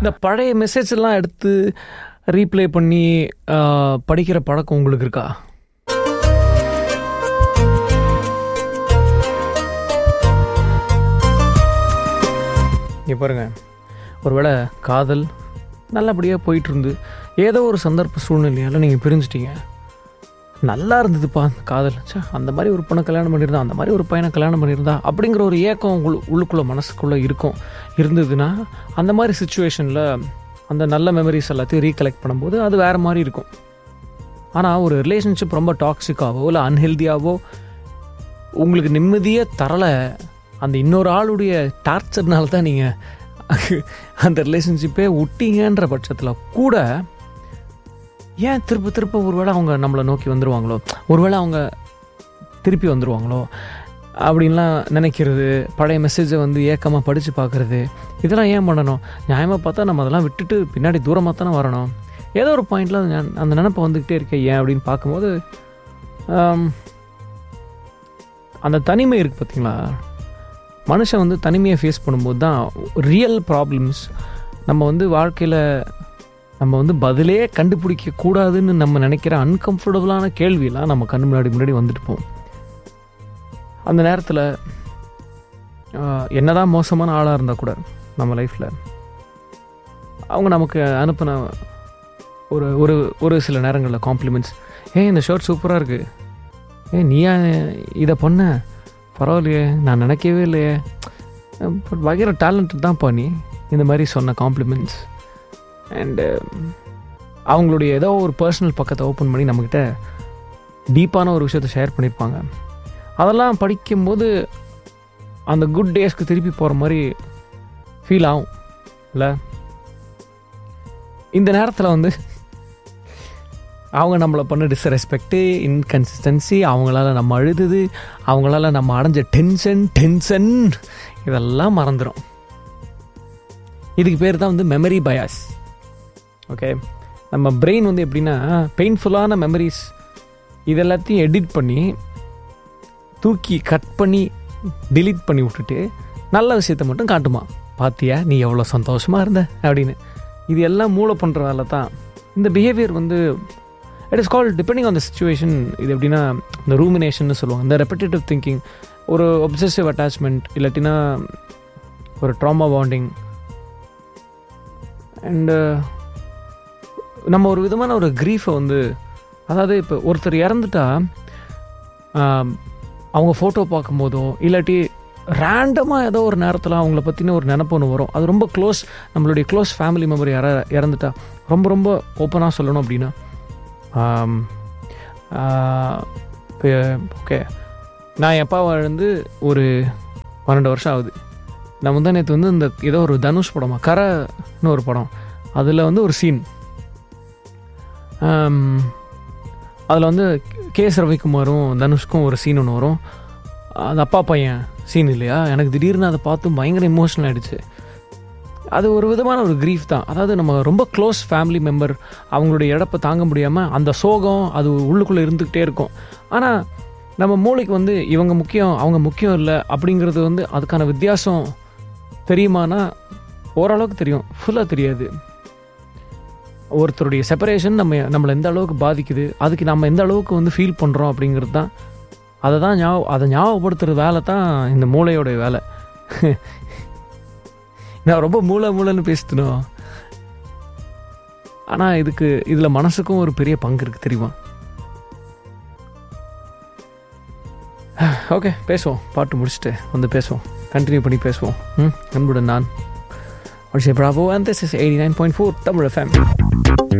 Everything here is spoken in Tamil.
இந்த பழைய மெசேஜ் எல்லாம் எடுத்து ரீப்ளே பண்ணி ஆஹ், படிக்கிற பழக்கம் உங்களுக்கு இருக்கா இங்கே பாருங்க ஒருவேளை காதல் நல்லபடியாக போயிட்டு இருந்து ஏதோ ஒரு சந்தர்ப்ப சூழ்நிலையால் நீங்கள் பிரிஞ்சிட்டீங்க நல்லா இருந்ததுப்பா அந்த காதல் ச்சே அந்த மாதிரி ஒரு பொண்ணை கல்யாணம் பண்ணியிருந்தா அந்த மாதிரி ஒரு பையனை கல்யாணம் பண்ணியிருந்தா அப்படிங்கிற ஒரு ஏக்கம் உங்களு உள்ளுக்குள்ளே மனசுக்குள்ளே இருக்கும் இருந்ததுன்னா அந்த மாதிரி சுச்சுவேஷனில் அந்த நல்ல மெமரிஸ் எல்லாத்தையும் ரீகலெக்ட் பண்ணும்போது அது வேறு மாதிரி இருக்கும் ஆனால் ஒரு ரிலேஷன்ஷிப் ரொம்ப டாக்ஸிக்காவோ இல்லை அன்ஹெல்தியாவோ உங்களுக்கு நிம்மதியே தரலை அந்த இன்னொரு ஆளுடைய டார்ச்சர்னால தான் நீங்கள் அந்த ரிலேஷன்ஷிப்பே விட்டீங்கன்ற பட்சத்தில் கூட ஏன் திரும்ப திரும்ப ஒருவேளை அவங்க நம்மளை நோக்கி வந்துடுவாங்களோ ஒருவேளை அவங்க திருப்பி வந்துடுவாங்களோ அப்படின்லாம் நினைக்கிறது பழைய மெசேஜை வந்து ஏக்கமாக படித்து பார்க்குறது இதெல்லாம் ஏன் பண்ணணும் நியாயமாக பார்த்தா நம்ம அதெல்லாம் விட்டுட்டு பின்னாடி தூரமாக தானே வரணும் ஏதோ ஒரு பாயிண்டில் அந்த ஞா- அந்த நினப்பை வந்துக்கிட்டே இருக்கே ஏன் அப்படின்னு பார்க்கும்போது ஆம், அந்த தனிமை இருக்குது பார்த்தீங்களா மனுஷன் வந்து தனிமையை ஃபேஸ் பண்ணும்போது தான் ரியல் ப்ராப்ளம்ஸ் நம்ம வந்து வாழ்க்கையில் நம்ம வந்து பதிலே கண்டுபிடிக்க கூடாதுன்னு நம்ம நினைக்கிற அன்கம்ஃபர்டபுளான கேள்வியெல்லாம் நம்ம கண்ணு முன்னாடி முன்னாடி வந்துட்டு போகும் அந்த நேரத்தில் என்னதான் மோசமான ஆளாக இருந்தால் கூட நம்ம லைஃப்பில் அவங்க நமக்கு அனுப்பின ஒரு ஒரு ஒரு சில நேரங்களில் காம்ப்ளிமெண்ட்ஸ் ஏய் இந்த ஷர்ட் சூப்பராக இருக்குது ஏ நீயா இதை பண்ண பரவாயில்லையே நான் நினைக்கவே இல்லையே பட் பயங்கர டேலண்டட் தான் பண்ணி இந்த மாதிரி சொன்ன காம்ப்ளிமெண்ட்ஸ் அண்டு அவங்களுடைய ஏதோ ஒரு பர்சனல் பக்கத்தை ஓப்பன் பண்ணி நம்மக்கிட்ட டீப்பான ஒரு விஷயத்தை ஷேர் பண்ணியிருப்பாங்க அதெல்லாம் படிக்கும்போது அந்த குட் டேஸ்க்கு திருப்பி போகிற மாதிரி ஃபீல் ஆகும் இல்லை இந்த நேரத்தில் வந்து அவங்க நம்மளை பண்ண டிஸ்ரெஸ்பெக்ட்டு இன்கன்சிஸ்டன்சி அவங்களால நம்ம அழுதுது அவங்களால நம்ம அடைஞ்ச டென்ஷன் டென்ஷன் இதெல்லாம் மறந்துடும் இதுக்கு பேர் தான் வந்து மெமரி பயாஸ் ஓகே நம்ம பிரெயின் வந்து எப்படின்னா பெயின்ஃபுல்லான மெமரிஸ் இது எல்லாத்தையும் எடிட் பண்ணி தூக்கி கட் பண்ணி delete பண்ணி விட்டுட்டு நல்ல விஷயத்த மட்டும் காட்டுமா பாத்தியா நீ எவ்வளோ சந்தோஷமாக இருந்த அப்படின்னு இது எல்லாம் மூளை பண்ணுற வேலை தான் இந்த பிஹேவியர் வந்து it is call depending on the situation இது எப்படின்னா இந்த ரூமினேஷன் சொல்லுவாங்க இந்த ரெப்படேட்டிவ் திங்கிங் ஒரு ஒப்சசிவ் அட்டாச்மெண்ட் இல்லாட்டினா ஒரு ட்ராமா பாண்டிங் அண்டு நம்ம ஒரு விதமான ஒரு க்ரீஃபை வந்து அதாவது இப்போ ஒருத்தர் இறந்துட்டா ஆம், அவங்க ஃபோட்டோ பார்க்கும்போதோ இல்லாட்டி ரேண்டமாக ஏதோ ஒரு நேரத்தில் அவங்கள பற்றின ஒரு நினப்பு ஒன்று வரும் அது ரொம்ப க்ளோஸ் நம்மளுடைய க்ளோஸ் ஃபேமிலி மெம்பர் யாரா இறந்துட்டா ரொம்ப ரொம்ப ஓப்பனாக சொல்லணும் அப்படின்னா ஓகே நான் என் அப்பாவை இழந்து ஒரு பன்னெண்டு வருஷம் ஆகுது நான் முந்தா நேற்று வந்து இந்த ஏதோ ஒரு தனுஷ் படமா கரைன்னு ஒரு படம் அதில் வந்து ஒரு சீன் அதில் வந்து கே எஸ் ரவிக்குமாரும் தனுஷ்க்கும் ஒரு சீன் ஒன்று வரும் அது அப்பா பையன் சீன் இல்லையா எனக்கு திடீர்னு அதை பார்த்து பயங்கர இமோஷனல் ஆகிடுச்சு அது ஒரு விதமான ஒரு க்ரீஃப் தான் அதாவது நம்ம ரொம்ப க்ளோஸ் ஃபேமிலி மெம்பர் அவங்களுடைய இழப்பை தாங்க முடியாமல் அந்த சோகம் அது உள்ளுக்குள்ளே இருந்துக்கிட்டே இருக்கும் ஆனால் நம்ம மூளைக்கு வந்து இவங்க முக்கியம் அவங்க முக்கியம் இல்லை அப்படிங்கிறது வந்து அதுக்கான வித்தியாசம் தெரியுமானா ஓரளவுக்கு தெரியும் ஃபுல்லாக தெரியாது ஒருத்தருடைய செப்பரேஷன் நம்ம நம்மளை எந்த அளவுக்கு பாதிக்குது அதுக்கு நம்ம எந்த அளவுக்கு வந்து ஃபீல் பண்ணுறோம் அப்படிங்கிறது தான் அதை தான் ஞாபகம் அதை ஞாபகப்படுத்துகிற வேலை தான் இந்த மூளையோட வேலை நான் ரொம்ப மூளை மூளைன்னு பேசுத்தணும் ஆனால் இதுக்கு இதில் மனசுக்கும் ஒரு பெரிய பங்கு இருக்குது தெரியுமா ஓகே பேசுவோம் பாட்டு முடிச்சுட்டு வந்து பேசுவோம் கண்டினியூ பண்ணி பேசுவோம் ம் அன்புடன் நான் Abhishek Bravo and this is eighty nine point four Tamil FM